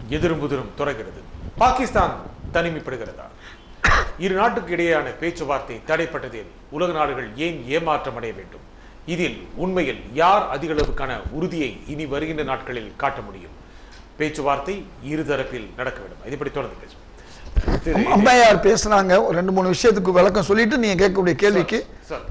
எதிரும் புதிரும் துறக்கிறது பாகிஸ்தான் தனிமைப்படுகிறதா இரு நாட்டுக்கு இடையேயான பேச்சுவார்த்தை தடைப்பட்டதில் உலக நாடுகள் ஏன் ஏமாற்றம் அடைய வேண்டும் இதில் உண்மையில் யார் அதிக அளவுக்கான உறுதியை இனி வருகின்ற நாட்களில் காட்ட முடியும் பேச்சுவார்த்தை இருதரப்பில் நடக்க வேண்டும் இதை பற்றி தொடர்ந்து பேசுவோம் திரு- அம்மையார் பேசுனாங்க ஒரு ரெண்டு மூணு விஷயத்துக்கு விளக்கம் சொல்லிட்டு நீங்க கேட்கக்கூடிய கேள்விக்கு சார்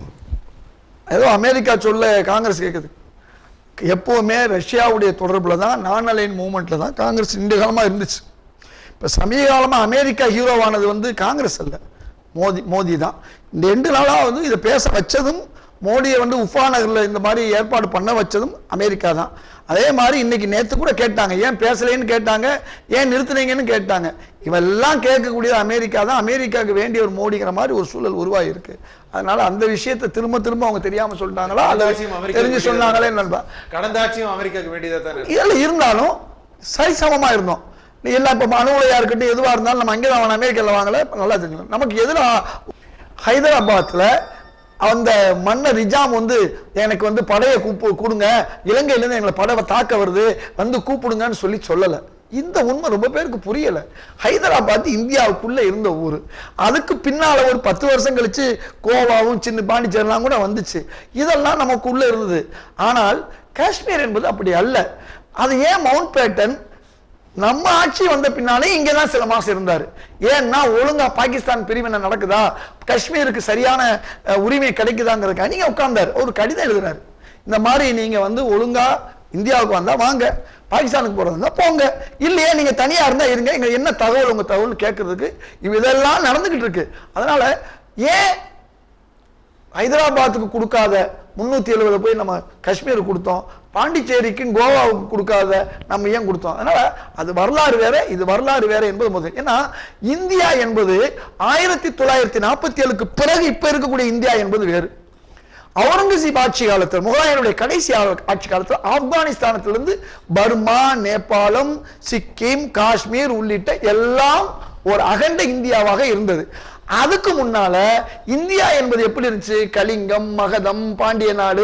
ஏதோ அமெரிக்கா சொல்ல காங்கிரஸ் கேட்குது எப்போவுமே ரஷ்யாவுடைய தொடர்புல தான் நான் அலைன் மூமெண்ட்ல தான் காங்கிரஸ் நீண்ட காலமா இருந்துச்சு இப்போ சமீப காலமா அமெரிக்கா ஹீரோவானது வந்து காங்கிரஸ் அல்ல மோடி மோடி தான் இந்த ரெண்டு நாளா வந்து இதை பேச வச்சதும் மோடியை வந்து உஃபா நகர்ல இந்த மாதிரி ஏற்பாடு பண்ண வச்சதும் அமெரிக்கா தான் அதே மாதிரி இன்னைக்கு நேத்து கூட கேட்டாங்க ஏன் பேசலைன்னு கேட்டாங்க ஏன் நிறுத்துனீங்கன்னு கேட்டாங்க இவெல்லாம் கேட்கக்கூடியது அமெரிக்கா தான் அமெரிக்காவுக்கு வேண்டிய ஒரு மோடிங்கிற மாதிரி ஒரு சூழல் உருவாகி இருக்கு அதனால அந்த விஷயத்தை திரும்ப திரும்ப அவங்க தெரியாம சொல்லிட்டாங்களா கடந்த அதை ஆட்சியும் அமெரிக்கா தெரிஞ்சு சொன்னாங்களே நண்பா கடந்த ஆட்சியும் அமெரிக்காவுக்கு வேண்டியதா தான் இருக்கு. இதில் இருந்தாலும் சரிசமமா இருந்தோம் நீ எல்லாம் இப்போ அணுகுலையா இருக்கட்டும் எதுவா இருந்தாலும் நம்ம அங்கே தான் வாங்கணும் அமெரிக்காவில் வாங்கல இப்ப நல்லா தெரிஞ்சுக்கணும் நமக்கு எதிரா ஹைதராபாத்ல அந்த மன்னர் நிஜாம் வந்து எனக்கு வந்து படையை கூப்பு கொடுங்க இலங்கையிலேருந்து எங்களை படை தாக்க வருது வந்து கூப்பிடுங்கன்னு சொல்லி சொல்லலை இந்த உண்மை ரொம்ப பேருக்கு புரியல ஹைதராபாத் இந்தியாவுக்குள்ள இருந்த ஊர் அதுக்கு பின்னால ஒரு பத்து வருஷம் கழிச்சு கோவாவும் சின்ன பாண்டிச்சேரிலாம் கூட வந்துச்சு இதெல்லாம் நமக்குள்ள இருந்தது ஆனால் காஷ்மீர் என்பது அப்படி அல்ல அது ஏன் மவுண்ட் பேட்டன் நம்ம ஆட்சி வந்த பின்னாலே இங்கே தான் சில மாசம் இருந்தார் ஏன்னா ஒழுங்கா பாகிஸ்தான் பிரிவினை நடக்குதா காஷ்மீருக்கு சரியான அஹ், உரிமை கிடைக்குதாங்கிறதுக்காக நீங்க உட்கார்ந்தாரு ஒரு கடிதம் எழுதுறாரு இந்த மாதிரி நீங்க வந்து ஒழுங்கா இந்தியாவுக்கு வந்தா வாங்க பாகிஸ்தானுக்கு போறது இருந்தா போங்க இல்லையா நீங்க தனியா இருந்தா இருங்க எங்க என்ன தகவல் உங்க தகவல் கேட்கறதுக்கு இவ் இதெல்லாம் நடந்துகிட்டு இருக்கு அதனால ஏன் ஹைதராபாத்துக்கு கொடுக்காத முன்னூத்தி எழுபது போய் நம்ம காஷ்மீருக்கு கொடுத்தோம் பாண்டிச்சேரிக்கும் கோவாவுக்கு கொடுக்காத நம்ம ஏன் கொடுத்தோம் அதனால அது வரலாறு வேற இது வரலாறு வேற என்பது முதல் ஏன்னா இந்தியா என்பது ஆயிரத்தி தொள்ளாயிரத்தி நாற்பத்தி ஏழுக்கு பிறகு இப்ப இருக்கக்கூடிய இந்தியா என்பது வேறு அவுரங்கசீப் ஆட்சி காலத்தில் முகலாயருடைய கடைசி ஆ- ஆட்சி காலத்தில் ஆப்கானிஸ்தானத்திலிருந்து பர்மா நேபாளம் சிக்கிம் காஷ்மீர் உள்ளிட்ட எல்லாம் ஒரு அகண்ட இந்தியாவாக இருந்தது அதுக்கு முன்னால இந்தியா என்பது எப்படி இருந்துச்சு கலிங்கம் மகதம் பாண்டிய நாடு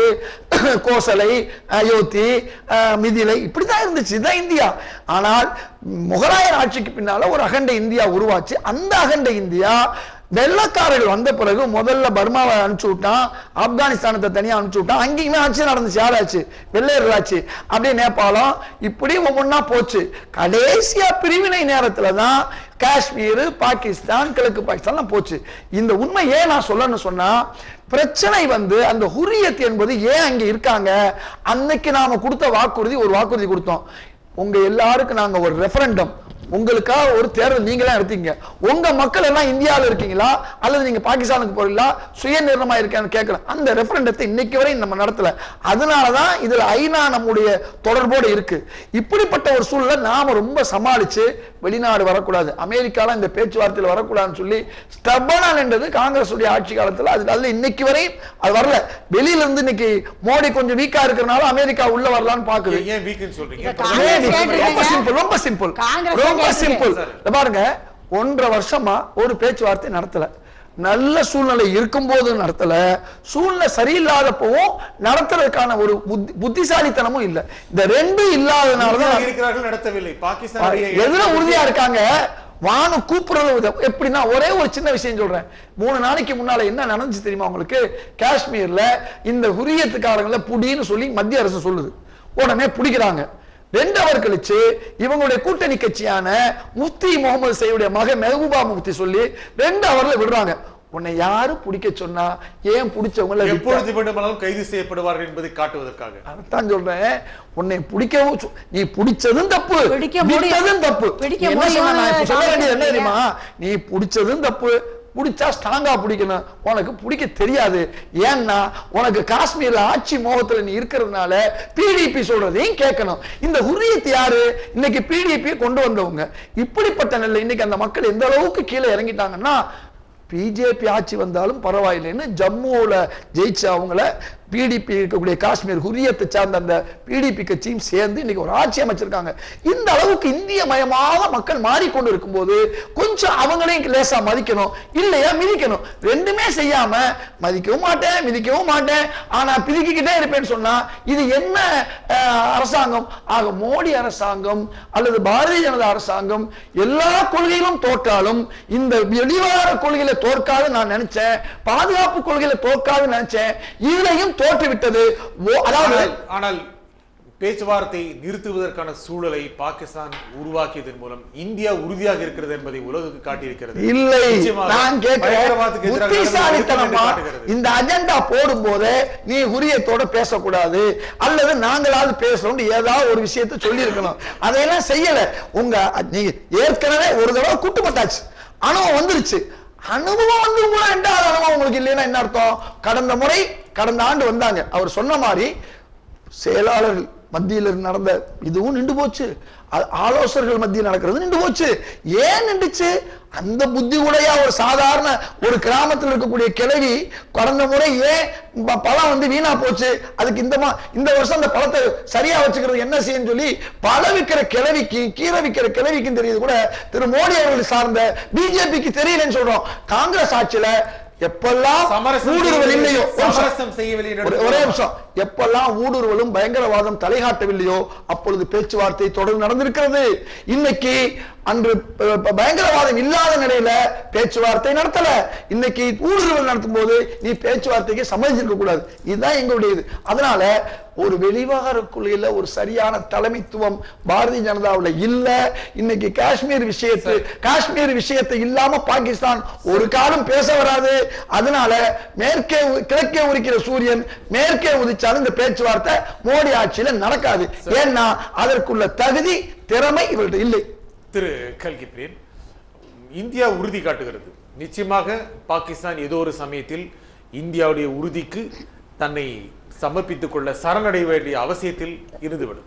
கோசலை அயோத்தி அஹ், மிதிலை இப்படிதான் இருந்துச்சு இதுதான் இந்தியா ஆனால் முகலாயர் ஆட்சிக்கு பின்னால ஒரு அகண்ட இந்தியா உருவாச்சு அந்த அகண்ட இந்தியா வெள்ளக்காரர்கள் வந்த பிறகு முதல்ல பர்மாவை அனுப்பிச்சு விட்டான் ஆப்கானிஸ்தானத்தை தனியா அனுப்பிச்சு விட்டான் அங்கேயுமே ஆட்சி நடந்துச்சு யாராச்சு வெள்ளையர்கள் ஆச்சு அப்படியே நேபாளம் இப்படி ஒவ்வொன்றா போச்சு கடைசியா பிரிவினை நேரத்துல தான் காஷ்மீர் பாகிஸ்தான் கிழக்கு பாகிஸ்தான் போச்சு இந்த உண்மை ஏன் நான் சொல்லணும்னு சொன்னா பிரச்சனை வந்து அந்த ஹுரியத் என்பது ஏன் அங்க இருக்காங்க அன்னைக்கு நாம கொடுத்த வாக்குறுதி ஒரு வாக்குறுதி கொடுத்தோம் உங்க எல்லாருக்கும் நாங்க ஒரு ரெஃபரண்டம் உங்களுக்காக ஒரு தேர்தல் நீங்களே நடத்தீங்க உங்க மக்கள் எல்லாம் இந்தியாவில் இருக்கீங்களா அல்லது நீங்க பாகிஸ்தானுக்கு போறீங்களா சுயநிர்ணயமா இருக்கான்னு கேட்கலாம் அந்த ரெஃபரண்டத்தை இன்னைக்கு வரை நம்ம நடத்தல அதனாலதான் இதுல ஐநா நம்முடைய தொடர்போடு இருக்கு இப்படிப்பட்ட ஒரு சூழலை நாம ரொம்ப சமாளிச்சு வெளிநாடு வரக்கூடாது அமெரிக்கால இந்த பேச்சுவார்த்தையில் வரக்கூடாதுன்னு சொல்லி ஸ்டபனா நின்றது காங்கிரஸ் உடைய ஆட்சி காலத்துல அது அதுல இன்னைக்கு வரை அது வரல வெளியில இருந்து இன்னைக்கு மோடி கொஞ்சம் வீக்கா இருக்கிறனால அமெரிக்கா உள்ள வரலான்னு பாக்குது ஏன் வீக்குன்னு சொல்றீங்க இத தொடர்ந்து காங்கிரஸ் ரொம்ப கேட்டிருக்கீங்க. சிம்பிள் ரொம்ப சிம்பிள் காங்கிரஸ் ரொம்ப கேட்டிருக்கீங்க. சிம்பிள் இத பாருங்க ஒன்றரை வருஷமா ஒரு பேச்சுவார்த்தை நடத்தல நல்ல சூழ்நிலை இருக்கும்போது நடத்தல சூழ்நிலை சரியில்லாதப்பவும் நடத்துறதுக்கான ஒரு புத்தி- புத்திசாலித்தனமும் இல்ல இந்த ரெண்டும் இல்லாதனாலதான் உறுதியாக இருக்கிறார்கள் நடத்தவில்லை பாகிஸ்தான் எதுல உறுதியா இருக்காங்க வானு கூப்பிடுறது உத- எப்படின்னா ஒரே ஒரு சின்ன விஷயம் சொல்றேன் மூணு நாளைக்கு முன்னால என்ன நடந்துச்சு தெரியுமா உங்களுக்கு காஷ்மீர்ல இந்த ஹுரியத்துக்காரங்கள புடின்னு சொல்லி மத்திய அரசு சொல்லுது உடனே பிடிக்கிறாங்க ரெண்டு அவர் கழிச்சு இவங்களுடைய கூட்டணி கட்சியான முஃப்தி முகமது சையுடைய மகன் மெஹபூபா முஃப்தி சொல்லி ரெண்டு அவர்ல விடுறாங்க உன்னை யாரு பிடிக்க சொன்னா ஏன் பிடிச்சவங்கள விட்டா? எப்பொழுது வேண்டுமானாலும் கைது செய்யப்படுவார்கள் என்பதை காட்டுவதற்காக அதைத்தான் சொல்றேன் உன்னை பிடிக்கவும் சொ- நீ பிடிச்சதும் தப்பு பிடிக்க முடியும். விட்டதும் தப்பு பிடிக்க என்ன முடியும்னு சொன்னா நான் இப்ப சொல்ல வேண்டியது என்ன காமிக்கிறீங்க. தெரியுமா நீ பிடிச்சதும் தப்பு பிடிச்சா ஸ்ட்ராங்கா பிடிக்கணும் உனக்கு பிடிக்க தெரியாது ஏன்னா உனக்கு காஷ்மீர்ல ஆட்சி மோகத்துல நீ இருக்கிறதுனால பிடிபி சொல்றதையும் கேட்கணும் இந்த ஹுரியத் யாரு இன்னைக்கு பிடிபி கொண்டு வந்தவங்க இப்படிப்பட்ட நிலை இன்னைக்கு அந்த மக்கள் எந்த அளவுக்கு கீழே இறங்கிட்டாங்கன்னா பிஜேபி ஆட்சி வந்தாலும் பரவாயில்லைன்னு ஜம்முவில் ஜெயிச்ச அவங்கள பிடிபி இருக்கக்கூடிய காஷ்மீர் ஹுரியத்தை சார்ந்த அந்த பிடிபி கட்சியும் சேர்ந்து இன்னைக்கு ஒரு ஆட்சி அமைச்சிருக்காங்க இந்த அளவுக்கு இந்திய மயமாக மக்கள் மாறிக்கொண்டு இருக்கும்போது கொஞ்சம் அவங்களையும் லேசா மதிக்கணும் இல்லையா மிதிக்கணும் ரெண்டுமே செய்யாம மதிக்கவும் மாட்டேன் மிதிக்கவும் மாட்டேன் ஆனா பிதிக்கிக்கிட்டே இருப்பேன்னு சொன்னா இது என்ன அஹ், அரசாங்கம் ஆக மோடி அரசாங்கம் அல்லது பாரதிய ஜனதா அரசாங்கம் எல்லா கொள்கையிலும் தோற்றாலும் இந்த வெளிவார கொள்கையில தோற்காது நான் நினைச்சேன் பாதுகாப்பு கொள்கையில தோற்காது நினைச்சேன் இதுலயும் தோற்று விட்டது ஓ- அதாவது ஆனால் ஆனால் பேச்சுவார்த்தை நிறுத்துவதற்கான சூழலை பாகிஸ்தான் உருவாக்கியதன் மூலம் இந்தியா உறுதியாக இருக்கிறது என்பதை உலகுக்கு காட்டியிருக்கிறது இல்லை நிச்சயமாக நான் கேட்கிறேன் பயங்கரவாதத்துக்கு எதிராக நடவடிக்கை எடுக்கும் என்று புத்திசாலித்தனமா காட்டுகிறது. இந்த அஜெண்டா போடும்போது நீ ஹுரியத்தோட பேசக்கூடாது அல்லது நாங்களாவது பேசுறோம் ஏதாவது ஒரு விஷயத்தை சொல்லி இருக்கணும் அதையெல்லாம் செய்யல உங்க நீங்க ஏற்கனவே ஒரு தடவை குட்டுப்பட்டாச்சு அனுபவம் வந்துருச்சு அனுபவம் வந்து கூட ரெண்டாவது அனுபவம் உங்களுக்கு இல்லைன்னா என்ன அர்த்தம் கடந்த முறை கடந்த ஆண்டு வந்தாங்க அவர் சொன்ன மாதிரி செயலாளர்கள் மத்தியில் நடந்த இதுவும் நின்று போச்சு ஆ- ஆலோசகர்கள் மத்தியில் நடக்கிறது நின்று போச்சு ஏன் நின்றுச்சு அந்த புத்தி உடைய ஒரு சாதாரண ஒரு கிராமத்தில் இருக்கக்கூடிய கிழவி கடந்த முறை ஏன் ப- பழம் வந்து வீணா போச்சு அதுக்கு இந்த மா- இந்த வருஷம் அந்த பழத்தை சரியா வச்சுக்கிறது என்ன செய்யும் சொல்லி பழம் விற்கிற கிழவிக்கு கீரை விற்கிற கிழவிக்கும் தெரியுது கூட திரு மோடி அவர்கள் சார்ந்த பிஜேபிக்கு தெரியலன்னு சொல்றோம் காங்கிரஸ் ஆட்சியில எப்பெல்லாம் சமரசம் ஊடுருவல் செய்யவில்லை. இல்லையோ ஒரு நிமிஷம். சமரசம் செய்யவில்லை என்று ஒரே- ஒரே நிமிஷம் எப்பெல்லாம் ஊடுருவலும் பயங்கரவாதம் தலைகாட்டவில்லையோ அப்பொழுது பேச்சுவார்த்தை தொடர்ந்து நடந்திருக்கிறது இன்னைக்கு அன்று ப- ப- பயங்கரவாதம் இல்லாத நிலையில பேச்சுவார்த்தை நடத்தல இன்னைக்கு ஊடுருவல் நடத்தும் போது நீ பேச்சுவார்த்தைக்கு சம்மதிச்சிருக்க கூடாது இதுதான் எங்களுடைய இது அதனால ஒரு வெளிவார கொள்கையில ஒரு சரியான தலைமைத்துவம் பாரதிய ஜனதாவுல இல்ல இன்னைக்கு காஷ்மீர் விஷயத்து காஷ்மீர் விஷயத்தை இல்லாம பாகிஸ்தான் ஒரு காலம் பேச வராது அதனால மேற்கே உ- கிழக்கே உரிக்கிற சூரியன் மேற்கே உதிச்சாலும் இந்த பேச்சுவார்த்தை மோடி ஆட்சியில நடக்காது ஏன்னா அதற்குள்ள தகுதி திறமை இவர்கிட்ட இல்லை திரு கல்கி பிரியன் இந்தியா உறுதி காட்டுகிறது நிச்சயமாக பாகிஸ்தான் ஏதோ ஒரு சமயத்தில் இந்தியாவுடைய உறுதிக்கு தன்னை சமர்ப்பித்துக் கொள்ள சரணடைய வேண்டிய அவசியத்தில் இருந்துவிடும்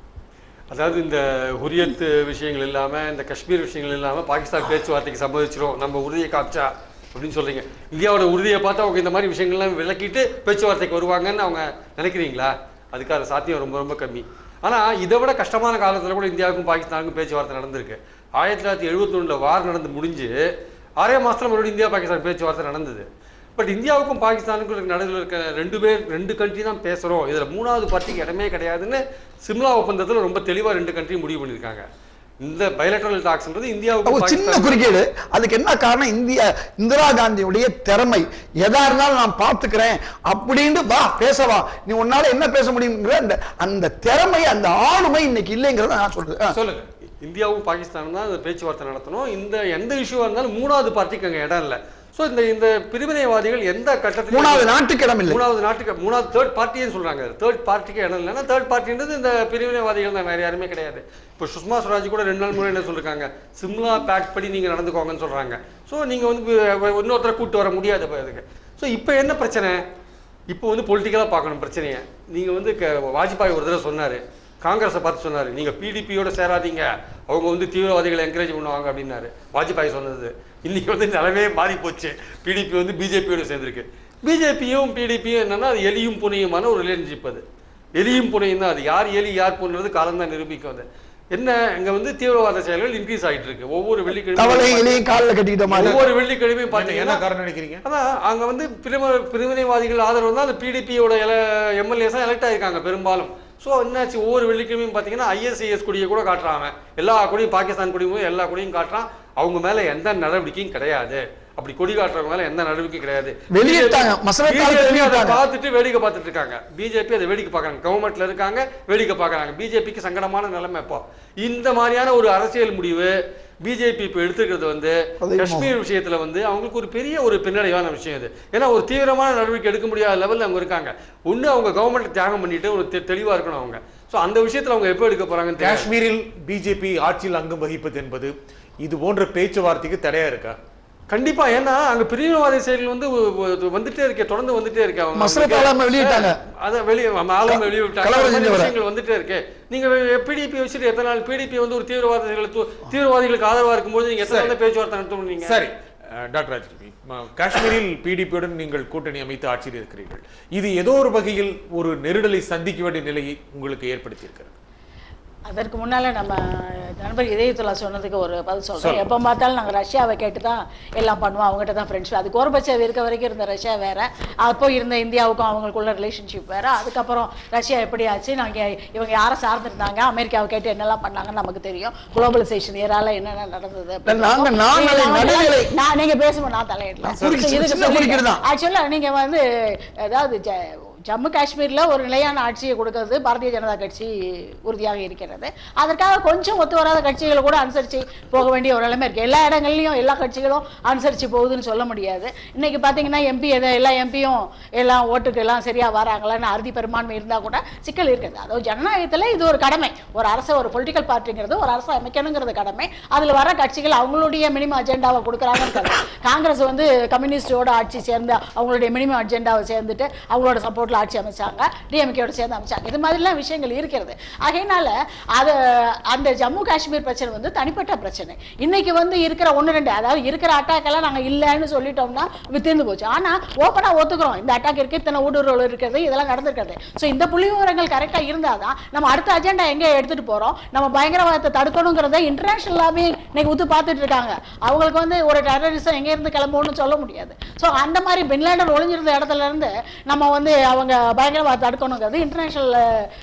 அதாவது இந்த ஹுரியத் விஷயங்கள் இல்லாம இந்த காஷ்மீர் விஷயங்கள் இல்லாம பாகிஸ்தான் பேச்சுவார்த்தைக்கு சம்மதிச்சிரும் நம்ம உறுதியை காமிச்சா அப்படின்னு சொல்றீங்க இந்தியாவோட உறுதியை பார்த்து அவங்க இந்த மாதிரி விஷயங்கள்லாம் விளக்கிட்டு பேச்சுவார்த்தைக்கு வருவாங்கன்னு அவங்க நினைக்கிறீங்களா அதுக்கான சாத்தியம் ரொம்ப ரொம்ப கம்மி ஆனா இதை விட கஷ்டமான காலத்துல கூட இந்தியாவுக்கும் பாகிஸ்தானுக்கும் பேச்சுவார்த்தை நடந்திருக்கு ஆயிரத்தி தொள்ளாயிரத்தி எழுபத்தி ஒண்ணுல வார் நடந்து முடிஞ்சு ஆறே மாசத்துல மறுபடியும் இந்தியா பாகிஸ்தான் பேச்சுவார்த்தை நடந்தது பட் இந்தியாவுக்கும் பாகிஸ்தானுக்கும் இருக்க நடுவில் இருக்க ரெண்டு பேர் ரெண்டு கண்ட்ரி தான் பேசுறோம் இதுல மூணாவது பார்ட்டிக்கு இடமே கிடையாதுன்னு சிம்லா ஒப்பந்தத்துல ரொம்ப தெளிவா ரெண்டு கண்ட்ரி முடிவு பண்ணியிருக்காங்க இந்த பைலேட்டரல் டாக்ஸ்ன்றது ஒரு இந்தியாவுக்கும் சின்ன பாகிஸ்தான் குறுக்கீடு அதுக்கு என்ன காரணம் இந்திய இந்திரா காந்தியுடைய திறமை எதா இருந்தாலும் நான் பார்த்துக்கிறேன் அப்படின்னு வா பேசவா நீ உன்னால என்ன பேச முடியுங்கிற அந்த அந்த திறமை அந்த ஆளுமை இன்னைக்கு இல்லைங்கிறத நான் சொல்றேன் ஆ. சொல்லுங்க இந்தியாவும் பாகிஸ்தானும் தான் இந்த பேச்சுவார்த்தை நடத்தணும் இந்த எந்த இஷ்யூவா இருந்தாலும் மூணாவது பார்ட்டிக்கு அங்க இடம் இல்லை ஸோ இந்த இந்த பிரிவினைவாதிகள் எந்த கட்டத்திலும் மூணாவது நாட்டுக்கு இடம் இல்லை மூணாவது நாட்டுக்கு மூணாவது தேர்ட் பார்ட்டின்னு சொல்றாங்க தேர்ட் பார்ட்டிக்கு இடம் இல்லைன்னா தேர்ட் பார்ட்டின்றது இந்த பிரிவினைவாதிகள் தான் வேற யாருமே கிடையாது இப்போ சுஷ்மா ஸ்வராஜ் கூட ரெண்டு நாள் முறை என்ன சொல்லிருக்காங்க சிம்லா பேக்ட் படி நீங்க நடந்துக்கோங்கன்னு சொல்றாங்க ஸோ நீங்க வந்து வி- இன்னொருத்தரை கூட்டு வர முடியாது இப்போ அதுக்கு ஸோ இப்போ என்ன பிரச்சனை இப்போ வந்து பொலிட்டிக்கலாக பார்க்கணும் பிரச்சனையை நீங்க வந்து க- வாஜ்பாய் ஒரு தடவை சொன்னாரு காங்கிரஸை பார்த்து சொன்னாரு நீங்க பிடிபியோட சேராதீங்க அவங்க வந்து தீவிரவாதிகளை என்கரேஜ் பண்ணுவாங்க அப்படின்னாரு வாஜ்பாய் சொன்னது இன்னைக்கு வந்து நிலவே மாறி போச்சு பிடிபி வந்து பிஜேபியோட சேர்ந்திருக்கு பிஜேபியும் பிடிபியும் என்னன்னா அது எலியும் புனையுமான ஒரு ரிலேஷன்ஷிப் அது எலியும் புனையும் தான் அது யார் எலி யார் புண்றது காலம் தான் நிரூபிக்கும் அது என்ன இங்க வந்து தீவிரவாத செயல்கள் இன்க்ரீஸ் ஆயிட்டு இருக்கு ஒவ்வொரு தவளை வெள்ளிக்கிழமையும் இலையும் காலில் கட்டிக்கிட்ட மாதிரி ஒவ்வொரு வெள்ளிக்கிழமையும் என்ன- என்ன பாத்தீங்கன்னா காரணம் நினைக்கிறீங்க அதான் அங்க வந்து பிரிம பிரிவினைவாதிகள் ஆதரவு தான் அந்த பிடிபியோட எம்எல்ஏஸ் தான் எலெக்ட் ஆயிருக்காங்க பெரும்பாலும் ஸோ என்னாச்சு ஒவ்வொரு வெள்ளிக்கிழமையும் பார்த்தீங்கன்னா ஐஎஸ்ஐஎஸ் கொடியை கூட காட்டுறாங்க எல்லா கொடியும் பாகிஸ்தான் கொடியும் எல்லா கொடியும் காட்டுறான் அவங்க மேல எந்த நடவடிக்கையும் கிடையாது அப்படி கொடி காட்டுறவங்க மேல எந்த நடவடிக்கையும் கிடையாது வெளியிட்டாங்க. மசோதா தாள் BJP அதை வெளியிட்டாங்க. பார்த்துட்டு வேடிக்கை பார்த்துட்டு இருக்காங்க பிஜேபி அதை வேடிக்கை பார்க்கறாங்க கவர்மெண்ட்ல இருக்காங்க வேடிக்கை பார்க்கறாங்க பிஜேபிக்கு சங்கடமான நிலைமை இப்போ இந்த மாதிரியான ஒரு அரசியல் முடிவு பிஜேபி இப்போ எடுத்துக்கிறது வந்து அதை காஷ்மீர் விஷயத்துல வந்து அவங்களுக்கு ஒரு பெரிய ஒரு பின்னடைவான விஷயம் இது ஏன்னா ஒரு தீவிரமான நடவடிக்கை எடுக்க முடியாத லெவல்ல அவங்க இருக்காங்க ஒண்ணு அவங்க கவர்மெண்ட் தியாகம் பண்ணிட்டு ஒரு தெ- தெளிவா இருக்கணும் அவங்க சோ அந்த விஷயத்துல அவங்க எப்போ எடுக்க போறாங்கன்னு தெரியாது. காஷ்மீரில் பிஜேபி ஆட்சியில் அங்கம் வகிப்பது என்பது இது போன்ற பேச்சுவார்த்தைக்கு தடையா இருக்கா கண்டிப்பா ஏன்னா அங்க பிரிவினவாத செயல்கள் வந்து ஒ- ஒ- வந்துட்டே இருக்கே தொடர்ந்து வந்துட்டே இருக்கு அவங்க மசரத் ஆலம் வெளியிட்டாங்க. அத வெளிய ஆலம் வெளிய விட்டாங்க கலவரம் அந்த மாதிரி செஞ்சவரை. விஷயங்கள் வந்துட்டே இருக்கு நீங்க பிடிபி வச்சுட்டு எத்தனை நாள் பிடிபி வந்து ஒரு தீவிரவாதிகளை தூ- தீவிரவாதிகளுக்கு ஆதரவா இருக்கும்போது நீங்க எத்தனை நாள் தான் பேச்சுவார்த்தை நடத்த முடியுங்க சரி அஹ், டாக்டர் ராஜலட்சுமி ம- காஷ்மீரில் பிடிபியுடன் நீங்கள் கூட்டணி அமைத்து ஆட்சியில் இருக்கிறீர்கள் இது ஏதோ ஒரு வகையில் ஒரு நெருடலை சந்திக்க வேண்டிய நிலையை உங்களுக்கு ஏற்படுத்தியிருக்கிறது அதற்கு முன்னால நம்ம நண்பர் இதயத்துல்லா சொன்னதுக்கு ஒரு பதில் சொல்றேன் சொல்லுங்க. எப்போ பார்த்தாலும் நாங்க ரஷ்யாவை கேட்டு தான் எல்லாம் பண்ணுவோம் அவங்ககிட்ட தான் ஃப்ரெண்ட்ஷிப் அது கோர்பச்சேவ் இருக்க வரைக்கும் இருந்த ரஷ்யா வேற அப்போ இருந்த இந்தியாவுக்கும் அவங்களுக்குள்ள ரிலேஷன்ஷிப் வேற அதுக்கப்புறம் ரஷ்யா எப்படி ஆச்சு நாங்க இவங்க யாரை சார்ந்திருந்தாங்க அமெரிக்காவை கேட்டு என்னெல்லாம் பண்ணாங்கன்னு நமக்கு தெரியும் குளோபலைசேஷன் ஏரால என்னென்ன நடந்தது இல்ல, நாங்க நாநிலை, நீங்க நடுநிலை. நான் நீங்க பேசும்போது நான் தலையிடலாம் சரி, சரி, சின்ன குறிக்கிறது தான். ஆக்சுவலா நீங்க வந்து அதாவது ஜ- ஜம்மு காஷ்மீர்ல ஒரு நிலையான ஆட்சியை கொடுக்கிறது பாரதிய ஜனதா கட்சி உறுதியாக இருக்கிறது அதற்காக கொஞ்சம் ஒத்து வராத கட்சிகளை கூட அனுசரிச்சு போக வேண்டிய ஒரு நிலைமை இருக்கு எல்லா இடங்கள்லயும் எல்லா கட்சிகளும் அனுசரிச்சு போகுதுன்னு சொல்ல முடியாது இன்னைக்கு பாத்தீங்கன்னா எம்பி எல்லா எம்பியும் எல்லாம் ஓட்டுக்கு எல்லாம் சரியா வராங்களான்னு அறுதி பெரும்பான்மை இருந்தா கூட சிக்கல் இருக்குது அதாவது ஜனநாயகத்துல இது ஒரு கடமை ஒரு அரசு ஒரு பொலிட்டிக்கல் பார்ட்டிங்கிறது ஒரு அரசு அமைக்கணுங்கிறது கடமை அதுல வர கட்சிகள் அவங்களுடைய மினிமம் அஜெண்டாவை கொடுக்குறாங்கன்னு கடமை. காங்கிரஸ் வந்து கம்யூனிஸ்டோட ஆட்சி சேர்ந்து அவங்களுடைய மினிமம் அஜெண்டாவை சேர்ந்துட்டு அவங்களோட சப்போர்ட்ல ஆட்சி அமைச்சாங்க டிஎம்கேயோட சேர்ந்து அமைச்சாங்க இது மாதிரிலாம் விஷயங்கள் இருக்கிறது ஆகையினால அது அந்த ஜம்மு காஷ்மீர் பிரச்சனை வந்து தனிப்பட்ட பிரச்சனை இன்னைக்கு வந்து இருக்கிற ஒன்று ரெண்டு அதாவது இருக்கிற அட்டாக் எல்லாம் நாங்க இல்லைன்னு சொல்லிட்டோம்னா இது தீர்ந்து போச்சு ஆனா ஓப்பனா ஒத்துக்கிறோம் இந்த அட்டாக் இருக்கு இத்தனை ஊடுருவல் இருக்கிறது இதெல்லாம் நடந்திருக்கிறது ஸோ இந்த புள்ளி விவரங்கள் கரெக்டா இருந்தாதான் நம்ம அடுத்த அஜெண்டா எங்க எடுத்துட்டு போறோம் நம்ம பயங்கரவாதத்தை தடுக்கணுங்கிறத இன்டர்நேஷனலாவே இன்னைக்கு உத்து பார்த்துட்டு இருக்காங்க அவங்களுக்கு வந்து ஒரு டெரரிசம் எங்க இருந்து கிளம்பும்னு சொல்ல முடியாது ஸோ அந்த மாதிரி பின்லேண்டர் ஒளிஞ்சிருந்த இடத்துல இருந்து நம்ம வந்து அவங்க பயங்கரவாதத்தை தடுக்கணுங்கிறது இன்டர்நேஷனல்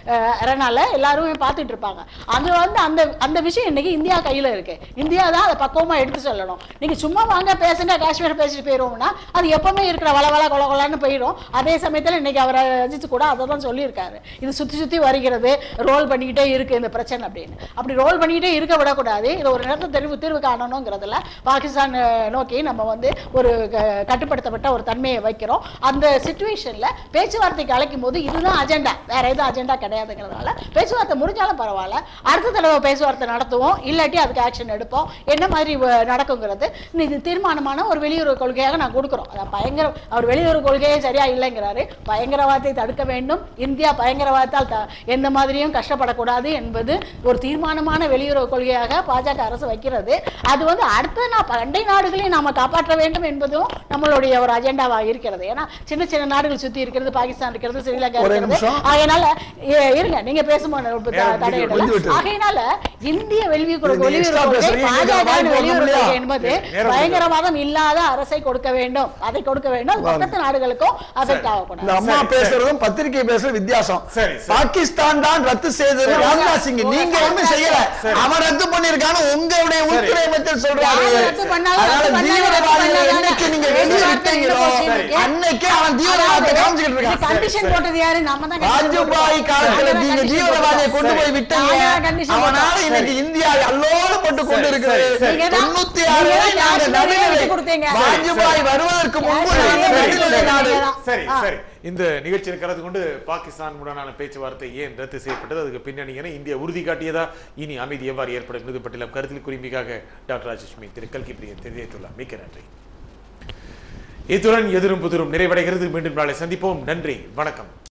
அரனால எல்லாருமே பார்த்துட்டு இருப்பாங்க அது வந்து அந்த அந்த விஷயம் இன்னைக்கு இந்தியா கையில இருக்கு இந்தியா தான் அதை பக்குவமா எடுத்து சொல்லணும் நீங்க சும்மா வாங்க பேசுங்க காஷ்மீர் பேசிட்டு போயிருவோம்னா அது எப்பவுமே இருக்கிற வள வள கொல கொலன்னு போயிடும் அதே சமயத்துல இன்னைக்கு அவர் அஜித் கூட அதை தான் சொல்லியிருக்காரு இது சுத்தி சுத்தி வருகிறது ரோல் பண்ணிக்கிட்டே இருக்கு இந்த பிரச்சனை அப்படின்னு அப்படி ரோல் பண்ணிக்கிட்டே இருக்க விடக்கூடாது இது ஒரு நேரத்தை தெரிவு தீர்வு காணணுங்கிறதுல பாகிஸ்தான் அஹ், நோக்கி நம்ம வந்து ஒரு க- கட்டுப்படுத்தப்பட்ட ஒரு தன்மையை வைக்கிறோம் அந்த சுச்சுவேஷன்ல பேச்சுவார்த்தைக்கு அழைக்கும் போது இதுதான் அஜெண்டா வேற எதுவும் அஜெண்டா கிடையாதுங்கிறதுனால பேச்சுவார்த்தை முடிஞ்சாலும் பரவாயில்ல அடுத்த தடவை பேச்சுவார்த்தை நடத்துவோம் இல்லாட்டி அதுக்கு ஆக்ஷன் எடுப்போம் என்ன மாதிரி வ- நடக்குங்கிறது இது தீர்மானமான ஒரு வெளியுறவு கொள்கையாக நான் கொடுக்குறோம் அதான் பயங்கர அவர் வெளியுறவு கொள்கையே சரியா இல்லைங்கிறாரு பயங்கரவாதத்தை தடுக்க வேண்டும் இந்தியா பயங்கரவாதத்தால் த- எந்த மாதிரியும் கஷ்டப்படக்கூடாது என்பது ஒரு தீர்மானமான வெளியுறவு கொள்கையாக பாஜக அரசு வைக்கிறது அது வந்து அடுத்த நான் அண்டை நாடுகளையும் நாம காப்பாற்ற வேண்டும் என்பதும் நம்மளுடைய ஒரு அஜெண்டாவாக இருக்கிறது ஏன்னா சின்ன சின்ன நாடுகள் சுத்தி இருக்கிறது பாகிஸ்தான் இருக்கிறது ஸ்ரீலங்கா ஒரே இருக்கிறது நிமிஷம். ஆகையினால இ- இருங்க நீங்க பேசும்போது இப்ப த- நேரம் தடையிடல முடிந்து விட்டது. ஆகையினால இந்திய வெளியுறவு நீங்க வெளியுறவு extra கொள்கை பேசுறீங்க, நீங்க பாஜக வாய்ப்பு வெளியுறவு கொடுக்க கொள்கை முடியாது. என்பது நேரம் பயங்கரவாதம் இல்லாத அரசை கொடுக்க வேண்டும் அதை கொடுக்க வேண்டும் பக்கத்து நாடுகளுக்கும் அஃபெக்ட் இந்த ஆகக்கூடாது அம்மா சரி, பேசுறதும் பத்திரிகை பேசுறதும் வித்தியாசம் சரி, சரி. பாகிஸ்தான் தான் ரத்து செய்தது சரி, ராஜ்நாத் சிங் ஒரு நீங்க ஒண்ணும் செய்யல சரி. அவன் ரத்து பண்ணிருக்கான்னு உங்களுடைய உள்துறை அமைச்சர் சொல்றாரு யார் ரத்து பண்ணாலும் அதனால ரத்து பண்ணாலும் தீவிரவாதிகளை ரத்து என்னைக்கு நீங்க பண்ணாலும் வெளியே பேச்சுவார்த்தை விட்டீங்களோ இன்னும் போச்சு. அன்னைக்கே அவன் தீவிரவாதத்தை காமிச்சுக்கிட்டு இருக்கான் கண்டிஷன் சரி. போட்டது யாரு நம்ம தான் condition வாஜ்பாய் போட்டோம். காலத்துல நாங்க தான் நீங்க condition தீவிரவாதியை போட்டோம். கொண்டு போய் சரி. விட்டீங்க நாங்க தான் condition அவனால போட்டோம். இன்னைக்கு இந்தியா அல்லோடு பட்டு கொண்டு சரி, இருக்கிறது சரி, சரி. நீங்க தான் தொண்ணூத்தி ஆறு நீங்க வரை தான் நாங்க காஷ்மீரையே நடுநிலை விட்டு கொடுத்தீங்க. வாஜ்பாய் வருவதற்கு முன்பு சரி, நாங்க சரி, நடுநிலை சரி. நாடு சரி ஆ. சரி இந்த நிகழ்ச்சி இருக்கிறது கொண்டு பாகிஸ்தானுடனான பேச்சுவார்த்தை ஏன் ரத்து செய்யப்பட்டது அதுக்கு பின்னணி என இந்தியா உறுதி காட்டியதா இனி அமைதி எவ்வாறு ஏற்படும் இது பற்றிலாம் கருத்தில் குறிப்பிக்காக டாக்டர் ராஜலட்சுமி திரு கல்கி பிரியன் தெரிவித்துள்ளார் மிக்க நன்றி இத்துடன் எதிரும் புதிரும் நிறைவடைகிறது மீண்டும் நாளை சந்திப்போம் நன்றி வணக்கம்